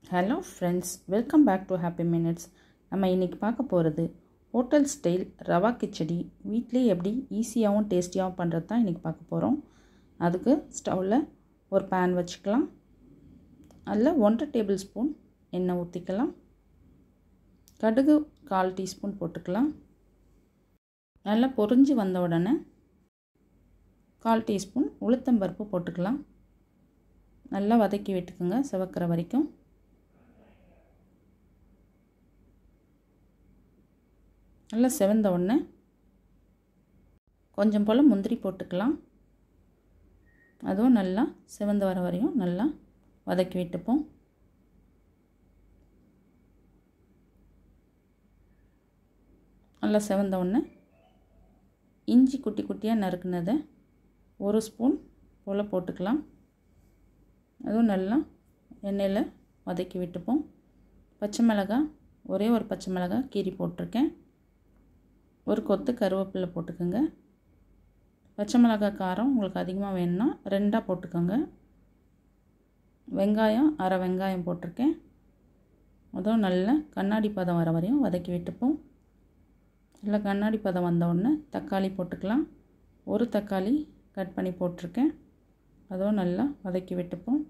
hello friends welcome back to happy minutes நம்ம இன்றைக்கி பார்க்க போகிறது ஹோட்டல் ஸ்டைல் ரவா கிச்சடி வீட்டிலே எப்படி ஈஸியாகவும் டேஸ்டியாகவும் பண்ணுறது தான் இன்றைக்கி பார்க்க போகிறோம் அதுக்கு ஸ்டவ்வில் ஒரு பேன் வச்சுக்கலாம் அதில் ஒன்றரை டேபிள் ஸ்பூன் எண்ணெய் ஊற்றிக்கலாம் கடுகு கால் டீஸ்பூன் போட்டுக்கலாம் நல்லா பொரிஞ்சு வந்த உடனே கால் டீஸ்பூன் உளுத்தம்பருப்பு போட்டுக்கலாம் நல்லா வதக்கி விட்டுக்குங்க சிவக்கிற வரைக்கும் நல்லா செவந்த உடனே கொஞ்சம் போல் முந்திரி போட்டுக்கலாம் அதுவும் நல்லா செவந்து வர வரையும் நல்லா வதக்கி விட்டுப்போம் நல்லா செவந்த உடனே இஞ்சி குட்டி குட்டியாக நறுக்குனதை ஒரு ஸ்பூன் போல் போட்டுக்கலாம் அதுவும் நல்லா எண்ணெயில் வதக்கி விட்டுப்போம் பச்சை மிளகாய் ஒரே ஒரு பச்சை மிளகாய் கீரி போட்டிருக்கேன் ஒரு கொத்து கருவேப்பிலை போட்டுக்கோங்க பச்சை மிளகாய் காரம் உங்களுக்கு அதிகமாக வேணும்னா ரெண்டாக போட்டுக்கோங்க வெங்காயம் அரை வெங்காயம் போட்டிருக்கேன் அதுவும் நல்ல கண்ணாடி பதம் வர வரையும் வதக்கி விட்டுப்போம் நல்லா கண்ணாடி பதம் வந்த உடனே தக்காளி போட்டுக்கலாம் ஒரு தக்காளி கட் பண்ணி போட்டிருக்கேன் அதுவும் நல்லா வதக்கி விட்டுப்போம்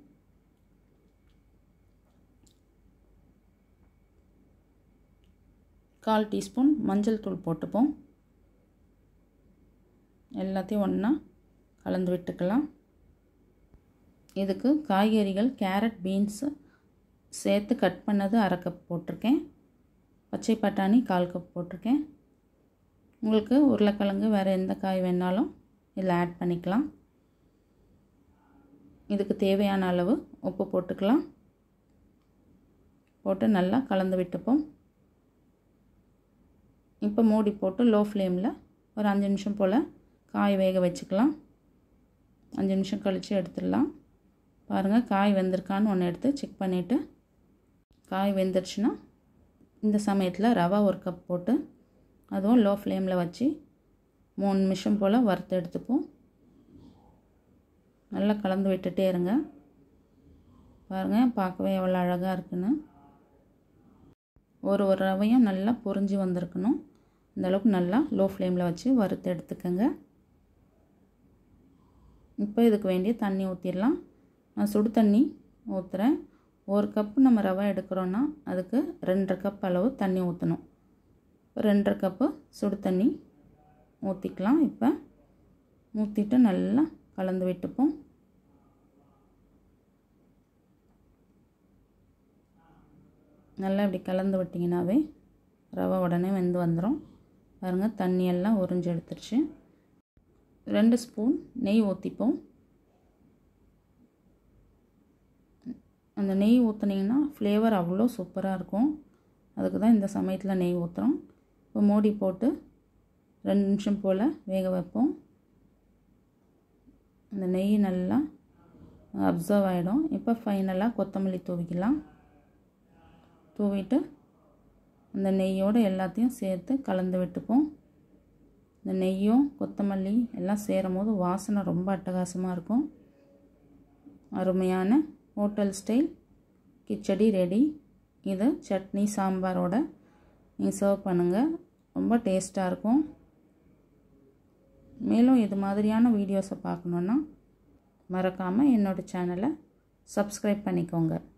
கால் டீஸ்பூன் மஞ்சள் தூள் போட்டுப்போம் எல்லாத்தையும் ஒன்றா கலந்து விட்டுக்கலாம் இதுக்கு காய்கறிகள் கேரட் பீன்ஸு சேர்த்து கட் பண்ணது அரை கப் போட்டிருக்கேன் பச்சை பட்டாணி கால் கப் போட்டிருக்கேன் உங்களுக்கு உருளைக்கிழங்கு வேறு எந்த காய் வேணாலும் இதில் ஆட் பண்ணிக்கலாம் இதுக்கு தேவையான அளவு உப்பு போட்டுக்கலாம் போட்டு நல்லா கலந்து விட்டுப்போம் இப்போ மூடி போட்டு லோ ஃப்ளேமில் ஒரு அஞ்சு நிமிஷம் போல் காய் வேக வச்சுக்கலாம் அஞ்சு நிமிஷம் கழித்து எடுத்துடலாம் பாருங்கள் காய் வெந்திருக்கான்னு ஒன்று எடுத்து செக் பண்ணிவிட்டு காய் வெந்துருச்சுன்னா இந்த சமயத்தில் ரவா ஒரு கப் போட்டு அதுவும் லோ ஃப்ளேமில் வச்சு மூணு நிமிஷம் போல் வறுத்து எடுத்துப்போம் நல்லா கலந்து விட்டுட்டே இருங்க பாருங்கள் பார்க்கவே எவ்வளோ அழகாக இருக்குன்னு ஒரு ஒரு ரவையும் நல்லா பொரிஞ்சு வந்திருக்கணும் அந்தளவுக்கு நல்லா லோ ஃப்ளேமில் வச்சு வறுத்து எடுத்துக்கோங்க இப்போ இதுக்கு வேண்டிய தண்ணி ஊற்றிடலாம் நான் சுடு தண்ணி ஊற்றுறேன் ஒரு கப்பு நம்ம ரவை எடுக்கிறோன்னா அதுக்கு ரெண்டரை கப் அளவு தண்ணி ஊற்றணும் ரெண்டரை கப்பு சுடு தண்ணி ஊற்றிக்கலாம் இப்போ ஊற்றிட்டு நல்லா கலந்து விட்டுப்போம் நல்லா இப்படி கலந்து விட்டிங்கனாவே ரவை உடனே வெந்து வந்துடும் பாருங்கள் தண்ணியெல்லாம் உறிஞ்சு எடுத்துருச்சு ரெண்டு ஸ்பூன் நெய் ஊற்றிப்போம் அந்த நெய் ஊற்றுனீங்கன்னா ஃப்ளேவர் அவ்வளோ சூப்பராக இருக்கும் அதுக்கு தான் இந்த சமயத்தில் நெய் ஊற்றுறோம் இப்போ மூடி போட்டு ரெண்டு நிமிஷம் போல் வேக வைப்போம் அந்த நெய் நல்லா அப்சர்வ் ஆகிடும் இப்போ ஃபைனலாக கொத்தமல்லி தூவிக்கலாம் தூவிட்டு அந்த நெய்யோடு எல்லாத்தையும் சேர்த்து கலந்து விட்டுப்போம் இந்த நெய்யும் கொத்தமல்லி எல்லாம் சேரும் போது வாசனை ரொம்ப அட்டகாசமாக இருக்கும் அருமையான ஹோட்டல் ஸ்டைல் கிச்சடி ரெடி இது சட்னி சாம்பாரோட நீங்கள் சர்வ் பண்ணுங்கள் ரொம்ப டேஸ்ட்டாக இருக்கும் மேலும் இது மாதிரியான வீடியோஸை பார்க்கணுன்னா மறக்காமல் என்னோடய சேனலை சப்ஸ்கிரைப் பண்ணிக்கோங்க